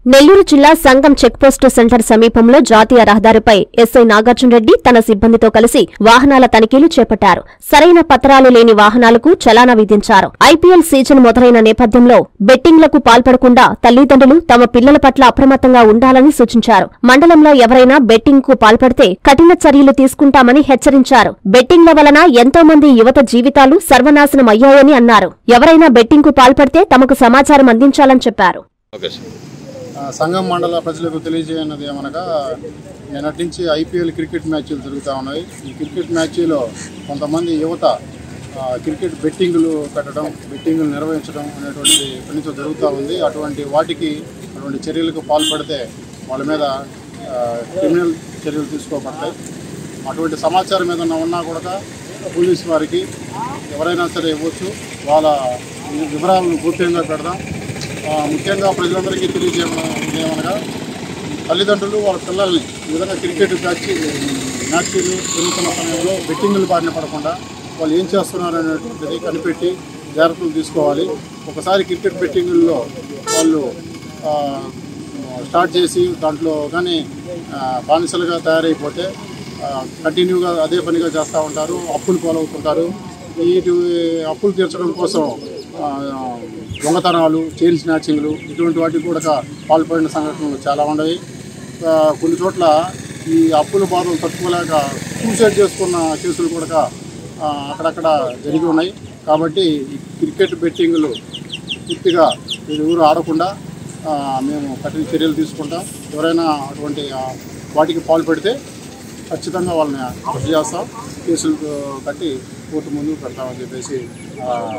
నెల్లూరు జిల్లా సంగం checkpost centre సమీపంలో జాతీయ రహదారిపై ఎస్ఐ నాగార్జునరెడ్డి తన సిబ్బందితో కలిసి వాహనాల తనిఖీలు చేపట్టారు సరైన పత్రాలు లేని వాహనాలకు చలానా విధించారు ఐపీఎల్ సీజన్ మొదలైన నేపథ్యంలో బెట్టింగ్లకు పాల్పడకుండా తల్లిదండ్రులు తమ పిల్లల పట్ల అప్రమత్తంగా ఉండాలని సూచించారు మండలంలో ఎవరైనా బెట్టింగ్ కు పాల్పడితే కఠిన చర్యలు తీసుకుంటామని హెచ్చరించారు బెట్టింగ్ల వలన ఎంతో మంది యువత జీవితాలు సర్వనాశనం అయ్యాయని అన్నారు ఎవరైనా బెట్టింగ్ కు పాల్పడితే తమకు సమాచారం అందించాలని చెప్పారు ఓకే సార్ ఆ, సంఘం మండల ప్రజలకు తెలియజేయనది ఏమనగా నిన్నటి నుంచి ఐపీఎల్ క్రికెట్ మ్యాచ్లు జరుగుతూ ఉన్నాయి ఈ క్రికెట్ మ్యాచ్లో కొంతమంది యువత ఆ, క్రికెట్ బెట్టింగులు పెట్టడం బెట్టింగులు నిర్వహించడం అనేటువంటిది ఇప్పటి నుంచి జరుగుతూ ఉంది అటువంటి వాటికి అటువంటి చర్యలకు పాల్పడితే వాళ్ళ మీద ఆ, క్రిమినల్ చర్యలు తీసుకోబడతాయి అటువంటి సమాచారం ఏదైనా ఉన్నా కూడా పోలీస్ వారికి ఎవరైనా సరే ఇవ్వచ్చు వాళ్ళ వివరాలను గోప్యంగా పెడదాం ఆ, ముఖ్యంగా ప్రజలందరికీ తెలియజేయమనగా తల్లిదండ్రులు వాళ్ళ పిల్లల్ని ఈ విధంగా క్రికెట్ మ్యాచ్ మ్యాచ్లు జరుగుతున్న సమయంలో బెట్టింగులు బారిన పడకుండా వాళ్ళు ఏం చేస్తున్నారు అనేటువంటిది కనిపెట్టి జాగ్రత్తలు తీసుకోవాలి ఒకసారి క్రికెట్ బెట్టింగుల్లో వాళ్ళు ఆ, స్టార్ట్ చేసి దాంట్లో కానీ ఆ, బానిసలుగా తయారైపోతే ఆ, కంటిన్యూగా అదే పనిగా చేస్తూ ఉంటారు అప్పులు పాలవుతుంటారు వీటి అప్పులు తీర్చడం కోసం ఆ, దొంగతనాలు చైన్ స్నాచింగ్లు ఇటువంటి వాటికి కూడా పాల్పడిన సంఘటనలు చాలా ఉన్నాయి ఆ, కొన్ని చోట్ల ఈ అప్పుల బాధలు తట్టుకోలేక సూసైడ్ చేసుకున్న కేసులు కూడా ఆ, అక్కడక్కడ జరిగి ఉన్నాయి కాబట్టి ఈ క్రికెట్ బెట్టింగ్లు పూర్తిగా వీరు ఊరు ఆడకుండా ఆ, మేము కఠిన చర్యలు తీసుకుంటాం ఎవరైనా అటువంటి ఆ, వాటికి పాల్పడితే ఖచ్చితంగా వాళ్ళని అరెస్ట్ చేస్తాం కేసులు కట్టి కోర్టు ముందు పెడతామని చెప్పేసి ఆ,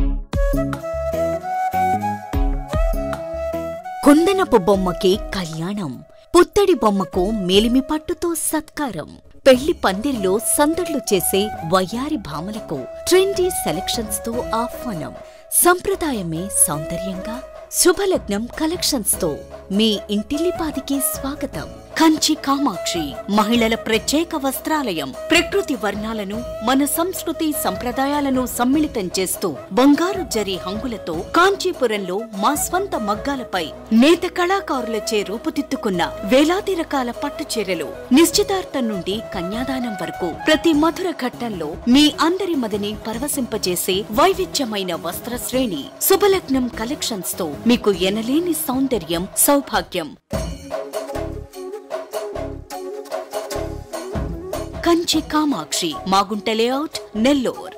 కుందనపు బొమ్మకి కళ్యాణం పుత్తడి బొమ్మకు మేలిమి పట్టుతో సత్కారం పెళ్లి పందిరిలో సందడ్లు చేసే వయ్యారి భామలకు ట్రెండీ సెలక్షన్స్ తో ఆహ్వానం సంప్రదాయమే సౌందర్యంగా శుభలగ్నం కలెక్షన్స్ తో మీ ఇంటిల్లిపాదికి స్వాగతం కంచి కామాక్షి మహిళల ప్రత్యేక వస్త్రాలయం ప్రకృతి వర్ణాలను మన సంస్కృతి సంప్రదాయాలను సమ్మిళితం చేస్తూ బంగారు జరి హంగులతో కాంచీపురంలో మా స్వంత మగ్గాలపై నేత కళాకారులచే రూపుదిద్దుకున్న వేలాది రకాల పట్టు చీరలు నిశ్చితార్థం నుండి కన్యాదానం వరకు ప్రతి మధుర ఘట్టంలో మీ అందరి మదిని పరవశింపజేసే వైవిధ్యమైన వస్త్ర శ్రేణి శుభలగ్నం కలెక్షన్స్ తో మీకు ఎనలేని సౌందర్యం సౌభాగ్యం కంచి కామాక్షి మాగుంట లేఅవుట్ నెల్లూర్